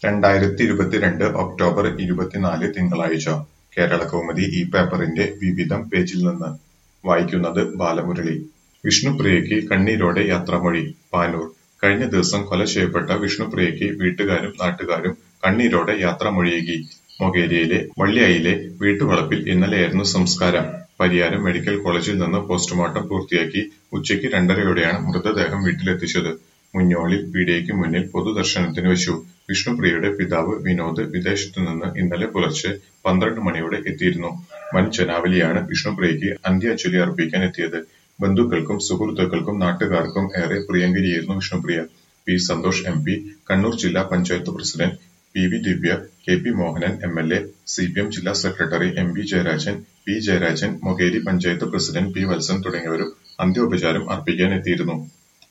രണ്ടായിരത്തിയിരുപത്തിരണ്ട് October ഇരുപത്തിനാല് തിങ്കളാഴ്ച കേരളകൗമുദി ഈ പേപ്പറിന്റെ വിവിധം പേജിൽ നിന്ന് വായിക്കുന്നത് ബാലമുരളി വിഷ്ണുപ്രിയയ്ക്ക് കണ്ണീരോടെ യാത്രാമൊഴി പാനൂർ കഴിഞ്ഞ ദിവസം കൊല ചെയ്യപ്പെട്ട വിഷ്ണുപ്രിയയ്ക്ക് വീട്ടുകാരും നാട്ടുകാരും കണ്ണീരോടെ യാത്രാമൊഴിയേകി മൊകേരിയിലെ വള്ളിയായിലെ വീട്ടുവളപ്പിൽ ഇന്നലെയായിരുന്നു സംസ്കാരം പരിയാരം മെഡിക്കൽ കോളേജിൽ നിന്ന് പോസ്റ്റ്മോർട്ടം പൂർത്തിയാക്കി ഉച്ചയ്ക്ക് രണ്ടരയോടെയാണ് മൃതദേഹം വീട്ടിലെത്തിച്ചത് മുഞ്ഞോളിൽ പീടികയ്ക്ക് മുന്നിൽ പൊതുദർശനത്തിന് വെച്ചു വിഷ്ണുപ്രിയയുടെ പിതാവ് വിനോദ് വിദേശത്തുനിന്ന് ഇന്നലെ പുലർച്ചെ പന്ത്രണ്ട് മണിയോടെ എത്തിയിരുന്നു വൻ ജനാവലിയാണ് വിഷ്ണുപ്രിയയ്ക്ക് അന്ത്യാഞ്ജലി അർപ്പിക്കാൻ എത്തിയത് ബന്ധുക്കൾക്കും സുഹൃത്തുക്കൾക്കും നാട്ടുകാർക്കും ഏറെ പ്രിയങ്കരിയായിരുന്നു Vishnupriya P Santhosh M P Kannur ജില്ലാ panchayat president P V Divya K P Mohanan M L A C P M ജില്ലാ secretary M V Jayarajan P Jayarajan Mokeri panchayat president P Valsan തുടങ്ങിയവരും അന്ത്യോപചാരം അർപ്പിക്കാനെത്തിയിരുന്നു